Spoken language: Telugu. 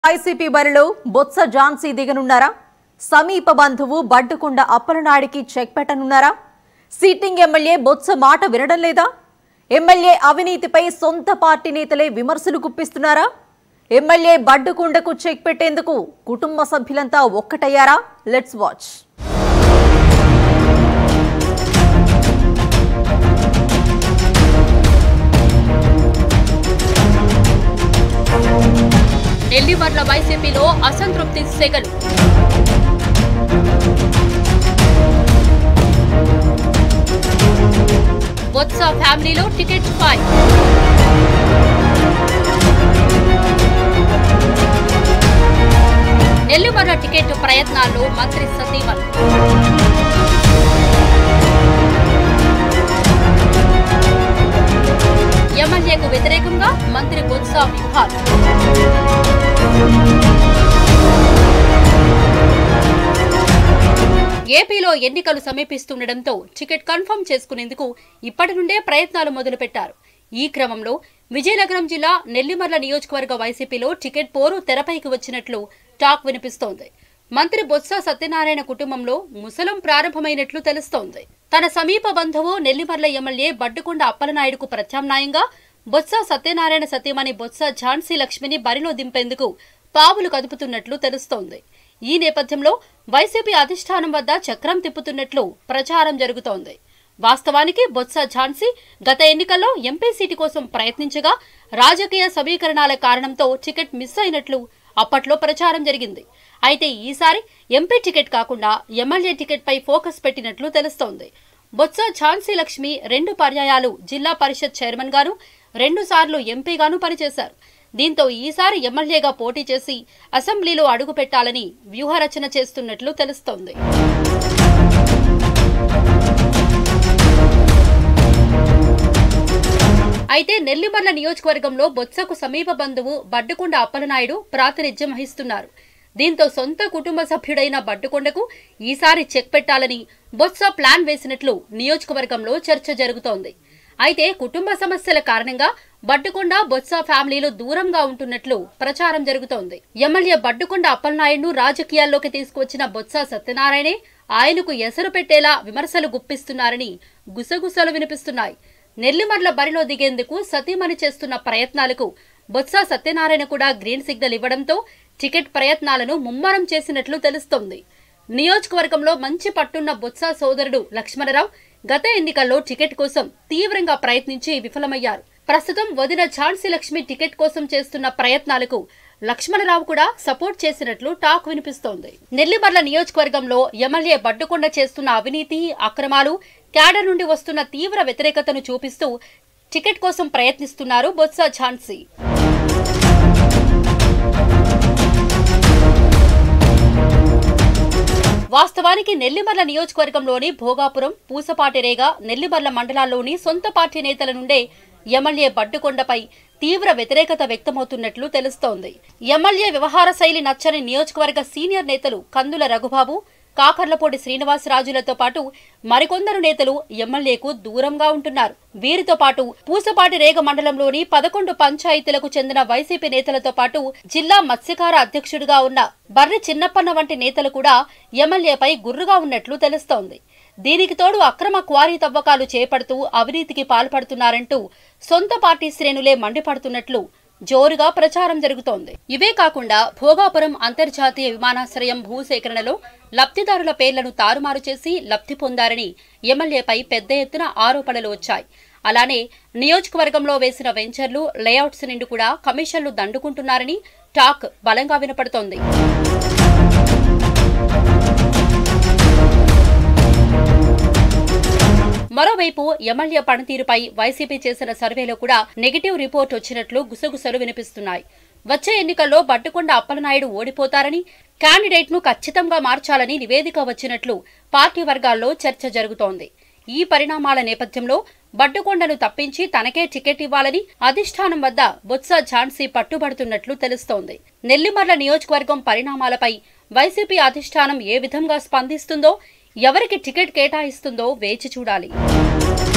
వైసీపీ బరిలో బొత్స ఝాన్సీ దిగనున్నారా సమీప బంధువు బడ్డుకొండ అప్పలనాయుడికి చెక్ పెట్టనున్నారా సిట్టింగ్ ఎమ్మెల్యే బొత్స మాట వినడం లేదా ఎమ్మెల్యే అవినీతిపై సొంత పార్టీ నేతలే విమర్శలు గుప్పిస్తున్నారా ఎమ్మెల్యే బడ్డుకొండకు చెక్ పెట్టేందుకు కుటుంబ సభ్యులంతా ఒక్కటయ్యారా లెట్స్ వాచ్ నెల్లిమర్ల వైసీపీలో అసంతృప్తి సెగలు బొత్స ఫ్యామిలీలో టికెట్ ఫైవ్ నెల్లిమర్ల టికెట్ ప్రయత్నాల్లో మంత్రి సతీమణి ఎమ్మెల్యేకు వ్యతిరేకంగా మంత్రి బొత్స విభాగ్ ఏపీలో ఎన్నికలు సమీపిస్తుండటంతో టికెట్ కన్ఫర్మ్ చేసుకునేందుకు ఇప్పటి నుండే ప్రయత్నాలు మొదలుపెట్టారు ఈ క్రమంలో విజయనగరం జిల్లా నెల్లిమర్ల నియోజకవర్గ వైసీపీలో టికెట్ పోరు తెరపైకి వచ్చినట్లు టాక్ వినిపిస్తోంది మంత్రి బొత్స సత్యనారాయణ కుటుంబంలో ముసలం ప్రారంభమైనట్లు తెలుస్తోంది తన సమీప బంధువు నెల్లిమర్ల ఎమ్మెల్యే బడ్డుకొండ అప్పలనాయుడుకు ప్రత్యామ్నాయంగా బొత్స సత్యనారాయణ సతీమణి బొత్స ఝాన్సీ లక్ష్మిని బరిలో దింపేందుకు పావులు కదుపుతున్నట్లు తెలుస్తోంది ఈ నేపథ్యంలో వైసీపీ అధిష్టానం వద్ద చక్రం తిప్పుతున్నట్లు ప్రచారం జరుగుతోంది వాస్తవానికి బొత్స ఝాన్సీ గత ఎన్నికల్లో ఎంపీ సీటు కోసం ప్రయత్నించగా రాజకీయ సమీకరణాల కారణంతో టికెట్ మిస్ అయినట్లు అప్పట్లో ప్రచారం జరిగింది అయితే ఈసారి ఎంపీ టికెట్ కాకుండా ఎమ్మెల్యే టికెట్ పై ఫోకస్ పెట్టినట్లు తెలుస్తోంది బొత్స ఝాన్సీ లక్ష్మి రెండు పర్యాయాలు జిల్లా పరిషత్ చైర్మన్ గాను రెండు సార్లు ఎంపీగాను పనిచేశారు దీంతో ఈసారి ఎమ్మెల్యేగా పోటీ చేసి అసెంబ్లీలో అడుగు పెట్టాలని వ్యూహరచన చేస్తున్నట్లు తెలుస్తోంది అయితే నెల్లిమర్ల నియోజకవర్గంలో బొత్సకు సమీప బంధువు బడ్డుకొండ అప్పలనాయుడు ప్రాతినిధ్యం వహిస్తున్నారు దీంతో సొంత కుటుంబ సభ్యుడైన బడ్డుకొండకు ఈసారి చెక్ పెట్టాలని బొత్స ప్లాన్ వేసినట్లు నియోజకవర్గంలో చర్చ జరుగుతోంది అయితే కుటుంబ సమస్యల కారణంగా బడ్డుకొండ బొత్స ఫ్యామిలీలు దూరంగా ఉంటున్నట్లు ప్రచారం జరుగుతోంది ఎమ్మెల్యే బడ్డుకొండ అప్పలనాయుడును రాజకీయాల్లోకి తీసుకువచ్చిన బొత్స సత్యనారాయణే ఆయనకు ఎసరు పెట్టేలా విమర్శలు గుప్పిస్తున్నారని గుసగుసలు వినిపిస్తున్నాయి నెల్లిమర్ల బరిలో దిగేందుకు సతీమణి చేస్తున్న ప్రయత్నాలకు బొత్స సత్యనారాయణ కూడా గ్రీన్ సిగ్నల్ ఇవ్వడంతో టికెట్ ప్రయత్నాలను ముమ్మరం చేసినట్లు తెలుస్తోంది నియోజకవర్గంలో మంచి పట్టున్న బొత్స సోదరుడు లక్ష్మణరావు గత ఎన్నికల్లో టికెట్ కోసం తీవ్రంగా ప్రయత్నించి విఫలమయ్యారు ప్రస్తుతం వదిన ఝాన్సీ లక్ష్మి టికెట్ కోసం చేస్తున్న ప్రయత్నాలకు లక్ష్మణరావు కూడా సపోర్ట్ చేసినట్లు టాక్ వినిపిస్తోంది నెల్లిమర్ల నియోజకవర్గంలో ఎమ్మెల్యే బడ్డుకొండ చేస్తున్న అవినీతి అక్రమాలు క్యాడర్ నుండి వస్తున్న తీవ్ర వ్యతిరేకతను చూపిస్తూ టికెట్ కోసం ప్రయత్నిస్తున్నారు బొత్స ఝాన్సీ వాస్తవానికి నెల్లిమర్ల నియోజకవర్గంలోని భోగాపురం పూసపాటిరేగ నెల్లిమర్ల మండలాల్లోని సొంత పార్టీ నేతల నుండే ఎమ్మెల్యే బడ్డుకొండపై తీవ్ర వ్యతిరేకత వ్యక్తమవుతున్నట్లు తెలుస్తోంది ఎమ్మెల్యే వ్యవహార శైలి నచ్చని నియోజకవర్గ సీనియర్ నేతలు కందుల రఘుబాబు కాకర్లపూడి శ్రీనివాసరాజులతో పాటు మరికొందరు నేతలు ఎమ్మెల్యేకు దూరంగా ఉంటున్నారు వీరితో పాటు పూసపాటి రేగ మండలంలోని పదకొండు పంచాయతీలకు చెందిన వైసీపీ నేతలతో పాటు జిల్లా మత్స్యకార అధ్యక్షుడిగా ఉన్న బర్రి చిన్నప్పన్న వంటి నేతలు కూడా ఎమ్మెల్యేపై గుర్రుగా ఉన్నట్లు తెలుస్తోంది దీనికి తోడు అక్రమ క్వారీ తవ్వకాలు చేపడుతూ అవినీతికి పాల్పడుతున్నారంటూ సొంత పార్టీ శ్రేణులే మండిపడుతున్నట్లు జోరుగా ప్రచారం జరుగుతోంది ఇవే కాకుండా భోగాపురం అంతర్జాతీయ విమానాశ్రయం భూసేకరణలో లబ్ధిదారుల పేర్లను తారుమారు చేసి లబ్ధి పొందారని ఎమ్మెల్యేపై పెద్ద ఎత్తున ఆరోపణలు వచ్చాయి అలానే నియోజకవర్గంలో వేసిన వెంచర్లు లేఅవుట్స్ నుండి కూడా కమిషన్లు దండుకుంటున్నారని టాక్ బలంగా వినపడుతోంది మరోవైపు ఎమ్మెల్యే పనితీరుపై వైసీపీ చేసిన సర్వేలో కూడా నెగిటివ్ రిపోర్ట్ వచ్చినట్లు గుసగుసలు వినిపిస్తున్నాయి వచ్చే ఎన్నికల్లో బట్టుకొండ అప్పలనాయుడు ఓడిపోతారని క్యాండిడేట్ ను ఖచ్చితంగా మార్చాలని నివేదిక వచ్చినట్లు పార్టీ వర్గాల్లో చర్చ జరుగుతోంది ఈ పరిణామాల నేపథ్యంలో బడ్డుకొండను తప్పించి తనకే టికెట్ ఇవ్వాలని అధిష్టానం వద్ద బొత్స ఝాన్సీ పట్టుబడుతున్నట్లు తెలుస్తోంది నెల్లిమర్ల నియోజకవర్గం పరిణామాలపై వైసీపీ అధిష్టానం ఏ విధంగా స్పందిస్తుందో ఎవరికి టికెట్ కేటాయిస్తుందో వేచి చూడాలి